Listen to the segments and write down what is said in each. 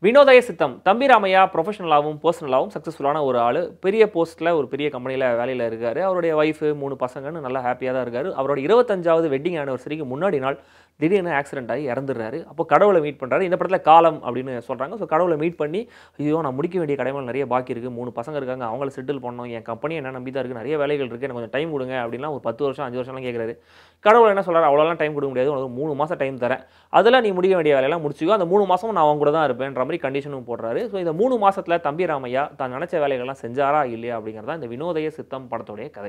வினோதய சித்தம் தம்பி ராமையா ப்ரொஃபஷனலாகவும் பர்சனலாகவும் சக்ஸஸ்ஃபுல்லான ஒரு ஆள் பெரிய போஸ்ட்டில் ஒரு பெரிய கம்பெனியில் வேலையில் இருக்கார் அவருடைய ஒய்ஃபு மூணு பசங்கன்னு நல்லா ஹாப்பியாக தான் இருக்கார் அவரோட இருபத்தஞ்சாவது வெட்டிங் ஆனிவர்சரிக்கு முன்னாடி நாள் திடீர்னு ஆக்சிடென்ட் ஆகி இறந்துடுறாரு அப்போ கடவுளை மீட் பண்ணுறாரு இந்த படத்தில் காலம் அப்படின்னு சொல்கிறாங்க ஸோ கடவுளை மீட் பண்ணி ஐயோ நான் முடிக்க வேண்டிய கடமைகள் நிறைய பாக்கி இருக்குது மூணு பசங்க இருக்காங்க அவங்கள செட்டில் பண்ணணும் என் கம்பெனி என்ன நம்பி தான் இருக்குது நிறைய வேலைகள் இருக்குது எனக்கு கொஞ்சம் டைம் கொடுங்க அப்படின்லாம் ஒரு பத்து வருஷம் அஞ்சு வருஷம்லாம் கேட்குறாரு கடவுள் என்ன சொல்கிறார் அவ்வளோலாம் டைம் கொடுக்க முடியாது உனக்கு மூணு மாதம் டைம் தரேன் அதில் நீ முடிக்க வேண்டிய வேலையெல்லாம் முடிச்சுக்கோ அந்த மூணு மாதமும் நான் அவங்க கூட தான் இருப்பேன்ற மாதிரி கண்டிஷனும் போடுறாரு ஸோ இந்த மூணு மாசத்துல தம்பி ராமையா தான் நினச்ச வேலைகள்லாம் செஞ்சாரா இல்லையா அப்படிங்கிறதா இந்த வினோதய சித்தம் படத்துடைய கதை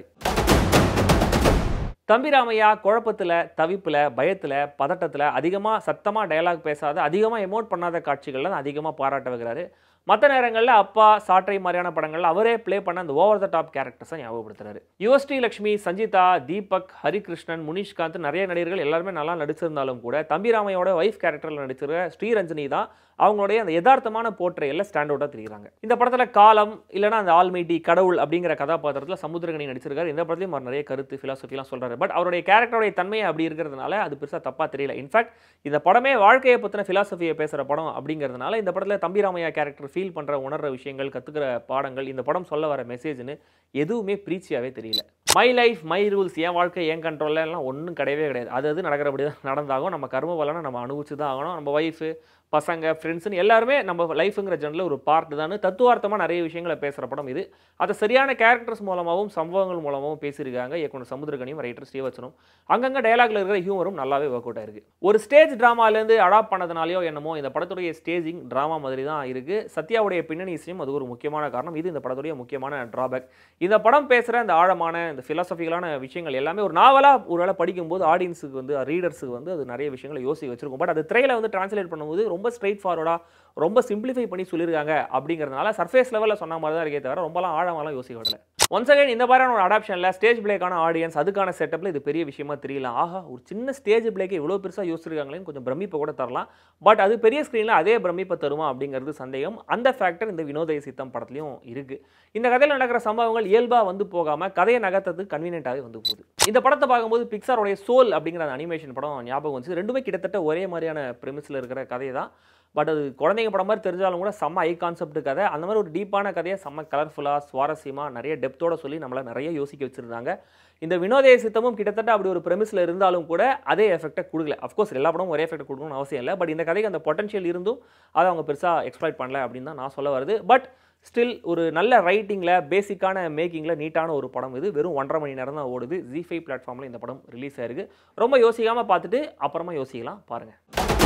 தம்பி ராமையா குழப்பத்தில் தவிப்பில் பயத்தில் பதட்டத்தில் அதிகமாக சத்தமாக டயலாக் பேசாத அதிகமாக எமோட் பண்ணாத காட்சிகளில் தான் அதிகமாக பாராட்ட வைக்கிறாரு மற்ற நேரங்களில் அப்பா சாற்றை மாதிரியான படங்கள்ல அவரே ப்ளே பண்ண அந்த ஓவர் த டாப் கேரக்டர்ஸை ஞாபகப்படுத்துறாரு யுவஸ்ரீ லட்சுமி சஞ்சிதா தீபக் ஹரிகிருஷ்ணன் முனிஷ்காந்த் நிறைய நடிகர்கள் எல்லாருமே நல்லா நடிச்சிருந்தாலும் கூட தம்பி ராமையோட ஒய்ஃப் கேரக்டரில் நடிச்சிருக்க ஸ்ரீரஞ்சனி தான் அவங்களுடைய அந்த யதார்த்தமான போர்ட்ரையில் ஸ்டாண்ட் அவுட்டாக தெரியுறாங்க இந்த படத்தில் காலம் இல்லைனா அந்த ஆல்மைட்டி கடவுள் அப்படிங்கிற கதாபாத்திரத்தில் சமுத்திரகனி நடிச்சிருக்காரு இந்த படத்துலையும் அவர் நிறைய கருத்து ஃபிலாசபிலாம் சொல்றாரு பட் அவருடைய கேரக்டருடைய தன்மை அப்படி இருக்கிறதுனால அது பெருசாக தப்பாக தெரியல இன்ஃபேக்ட் இந்த படமே வாழ்க்கையை பற்றின ஃபிலாசபியை பேசுகிற படம் அப்படிங்கிறதுனால இந்த படத்தில் தம்பி ராமையா கேரக்டர் ஃபீல் பண்ணுற உணர்ற விஷயங்கள் கற்றுக்கிற பாடங்கள் இந்த படம் சொல்ல வர மெசேஜ்னு எதுவுமே ப்ரீச்சியாகவே தெரியல மை லைஃப் மை ரூல்ஸ் என் வாழ்க்கை என் கண்ட்ரோலில் எல்லாம் ஒன்றும் கிடையவே கிடையாது அது அது நடக்கிறபடி தான் நடந்தாகும் நம்ம கர்ம பலனை நம்ம அனுபவிச்சு தான் ஆகணும் நம்ம ஒய்ஃபு பசங்க ஃப்ரெண்ட்ஸ்னு எல்லாருமே நம்ம லைஃபுங்கிற ஜெனில் ஒரு பார்ட் தான் தத்துவார்த்தமாக நிறைய விஷயங்களை பேசுகிற படம் இது அதை சரியான கேரக்டர்ஸ் மூலமாகவும் சம்பவங்கள் மூலமாகவும் பேசியிருக்காங்க இயக்குனர் சமுத்திரகனியும் ரைட்டர் ஸ்ரீவச்சனும் அங்கங்கே டயலாக்ல இருக்கிற ஹியூமரும் நல்லாவே ஒர்க் அவுட் ஆயிருக்கு ஒரு ஸ்டேஜ் ட்ராமாலேருந்து அடாப்ட் பண்ணதுனாலையோ என்னமோ இந்த படத்துடைய ஸ்டேஜிங் ட்ராமா மாதிரி தான் இருக்குது சத்யாவுடைய பின்னணி இசையும் அது ஒரு முக்கியமான காரணம் இது இந்த படத்துடைய முக்கியமான ட்ராபேக் இந்த படம் பேசுகிற இந்த ஆழமான இந்த ஃபிலாசபிக்கலான விஷயங்கள் எல்லாமே ஒரு நாவலாக ஒரு வேளை படிக்கும்போது ஆடியன்ஸுக்கு வந்து ரீடர்ஸுக்கு வந்து அது நிறைய விஷயங்களை யோசிக்க வச்சிருக்கும் பட் அது திரையில வந்து டிரான்ஸ்லேட் பண்ணும்போது ரொம்ப ஸ்ட்ரைட் ஃபார்வர்டாக ரொம்ப சிம்பிளிஃபை பண்ணி சொல்லியிருக்காங்க அப்படிங்கிறதுனால சர்ஃபேஸ் லெவலில் சொன்ன மாதிரி தான் இருக்கே தவிர ரொம்பலாம் ஆழமாலாம் யோசிக்க விடல ஒன்ஸ் அகைன் இந்த மாதிரியான ஒரு அடாப்ஷனில் ஸ்டேஜ் பிளேக்கான ஆடியன்ஸ் அதுக்கான செட்டப்பில் இது பெரிய விஷயமா தெரியல ஆஹா ஒரு சின்ன ஸ்டேஜ் பிளேக்கு இவ்வளோ பெருசாக யோசிச்சிருக்காங்களேன்னு கொஞ்சம் பிரமிப்பை கூட தரலாம் பட் அது பெரிய ஸ்க்ரீனில் அதே பிரமிப்பை தருமா அப்படிங்கிறது சந்தேகம் அந்த ஃபேக்டர் இந்த வினோதய சித்தம் படத்துலையும் இருக்குது இந்த கதையில் நடக்கிற சம்பவங்கள் இயல்பாக வந்து போகாமல் கதையை நகர்த்ததுக்கு கன்வீனியன்ட்டாகவே வந்து போகுது இந்த படத்தை பார்க்கும்போது பிக்சாரோடைய சோல் அப்படிங்கிற அந்த அனிமேஷன் படம் ஞாபகம் வந்துச்சு ரெண்டுமே கிட்டத்தட்ட ஒரே மாதிரியான ப்ரெமிஸில் இருக்கிற கதை தான் பட் அது குழந்தைங்க படம் மாதிரி தெரிஞ்சாலும் கூட செம்ம ஐ கான்செப்ட் கதை அந்த மாதிரி ஒரு டீப்பான கதையை செம்ம கலர்ஃபுல்லாக சுவாரஸ்யமாக நிறைய டெப்த்தோட சொல்லி நம்மளை நிறைய யோசிக்க வச்சுருந்தாங்க இந்த வினோதய சித்தமும் கிட்டத்தட்ட அப்படி ஒரு ப்ரெமிஸில் இருந்தாலும் கூட அதே எஃபெக்டை கொடுக்கல அஃப்கோர்ஸ் எல்லா படமும் ஒரே எஃபெக்ட் கொடுக்கணும்னு அவசியம் இல்லை பட் இந்த கதைக்கு அந்த பொட்டன்ஷியல் இருந்தும் அதை அவங்க பெருசாக எக்ஸ்ப்ளாய்ட் பண்ணல அப்படின்னு தான் நான் சொல்ல வருது பட் ஸ்டில் ஒரு நல்ல ரைட்டிங்கில் பேசிக்கான மேக்கிங்கில் நீட்டான ஒரு படம் இது வெறும் ஒன்றரை மணி நேரம் தான் ஓடுது ஜி ஃபைவ் பிளாட்ஃபார்மில் இந்த படம் ரிலீஸ் ஆயிருக்கு ரொம்ப யோசிக்காமல் பார்த்துட்டு அப்புறமா யோசிக்கலாம் பாருங்கள்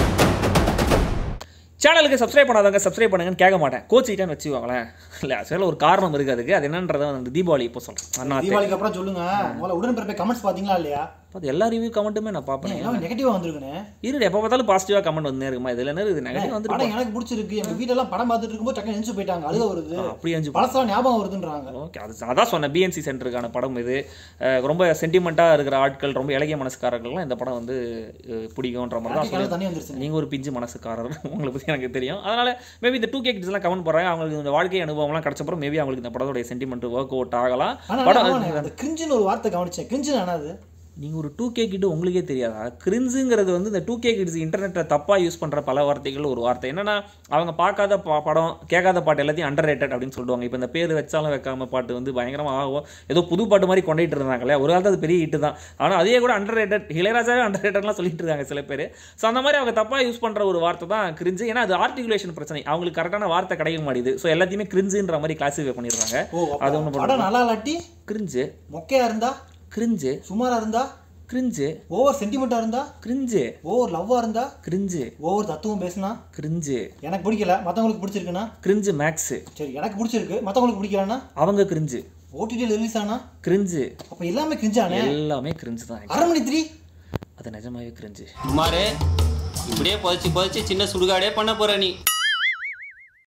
சேனலுக்கு சப்ஸ்கிரைப் பண்ணாதவங்க சப்ஸ்கிரைப் பண்ணுங்கன்னு கேட்க மாட்டேன் கோச்சிக்கிட்டேன்னு வச்சுக்கோங்களேன் இல்லை ஆக்சுவலாக ஒரு காரணம் இருக்குது அதுக்கு அது என்னன்றதை வந்து தீபாவளி இப்போ சொல்கிறேன் அண்ணா தீபாவளிக்கு அப்புறம் சொல்லுங்க முதல்ல உடன்பிறப்பை கமெண்ட்ஸ் பாத்தீங்களா இல்லையா பார்த்து எல்லா ரிவ்யூ கமெண்ட்டுமே நான் பார்ப்பேன் எல்லாம் நெகட்டிவா வந்திருக்குண்ணே இரு எப்போ பார்த்தாலும் பாசிட்டிவாக கமெண்ட் வந்து இருக்குமா இதில் என்ன இது நெகட்டிவ் வந்து படம் எனக்கு பிடிச்சிருக்கு எங்க வீட்டுல எல்லாம் படம் பார்த்துட்டு இருக்கும்போது டக்குனு நினைச்சு போயிட்டாங்க அழுக வருது அப்படி அஞ்சு பழசெல்லாம் ஞாபகம் வருதுன்றாங்க ஓகே அது அதான் சொன்னேன் பிஎன்சி சென்டருக்கான படம் இது அஹ் ரொம்ப சென்டிமெண்ட்டாக இருக்கிற ஆட்கள் ரொம்ப இலகிய மனசுக்காரர்கள்லாம் இந்த படம் வந்து அஹ் பிடிக்கும்ன்ற மாதிரி தான் நாட்டுக்கு சொல்லி தண்ணி வந்துருச்சு நீங்கள் ஒரு பிஞ்சு மனசுக்காரர் உங்களை பற்றி எனக்கு தெரியும் அதனால் மேபி இந்த டூ கே கிட்ஸ்லாம் கமெண்ட் போடுறாங்க அவங்களுக்கு இந்த வாழ்க்கை அனுபவம்லாம் கிடச்சப்பறம் மேபி அவங்களுக்கு இந்த படத்தோடைய சென்டிமெண்ட் ஒர்க் அவுட் ஆகலாம் ஆனா படம் ஆமாண்ணே, அந்த கிரிஞ்சுன்னு ஒரு வார்த்தை கவனிச்சேன் கிரிஞ்சு அது நீங்கள் ஒரு டூ கே கிட்டு உங்களுக்கே தெரியாதா கிரின்ஸுங்கிறது வந்து இந்த டூ கே கிட்ஸ் இன்டர்நெட்டை தப்பாக யூஸ் பண்ணுற பல வார்த்தைகள் ஒரு வார்த்தை என்னன்னா அவங்க பார்க்காத பா படம் கேட்காத பாட்டு எல்லாத்தையும் அண்டர் ரேட்டட் அப்படின்னு சொல்லுவாங்க இப்போ இந்த பேர் வச்சாலும் வைக்காம பாட்டு வந்து பயங்கரமாக ஆகும் ஏதோ புது பாட்டு மாதிரி கொண்டுட்டு இருந்தாங்களே ஒரு காலத்து அது பெரிய ஹிட்டு தான் ஆனால் அதே கூட அண்டர் ரேட்டட் இளையராஜாவே அண்டர் ரேட்டட்லாம் சொல்லிட்டு இருக்காங்க சில பேர் ஸோ அந்த மாதிரி அவங்க தப்பாக யூஸ் பண்ணுற ஒரு வார்த்தை தான் கிரிஞ்சு ஏன்னா அது ஆர்டிகுலேஷன் பிரச்சனை அவங்களுக்கு கரெக்டான வார்த்தை கிடைக்க மாட்டேது ஸோ எல்லாத்தையுமே கிரிஞ்சுன்ற மாதிரி கிளாஸிஃபை பண்ணிடுறாங்க ஓ அப்ப அது ஒண்ணு படம் நல்லா இல்லாட்டி கிரிஞ்சு மொக்கையா இருந்தா கிரிஞ்சு சுமாரா இருந்தா கிரிஞ்சு ஓவர் சென்டிமெண்டா இருந்தா கிரிஞ்சு ஓவர் லவ்வா இருந்தா கிரிஞ்சு ஓவர் தத்துவம் பேசினா கிரிஞ்சு எனக்கு பிடிக்கல மத்தவங்களுக்கு பிடிச்சிருக்குன்னா கிரிஞ்சு மேக்ஸு சரி எனக்கு பிடிச்சிருக்கு மத்தவங்களுக்கு பிடிக்கலன்னா அவங்க கிரிஞ்சு ஓடிடியில் ரிலீஸ் ஆனா கிரிஞ்சு அப்ப எல்லாமே கிரிஞ்சானே எல்லாமே கிரிஞ்சு தான் அரண்மனை த்ரீ அது நிஜமாவே கிரிஞ்சு குமாரு இப்படியே புதைச்சி புதைச்சி சின்ன சுடுகாடே பண்ண போற நீ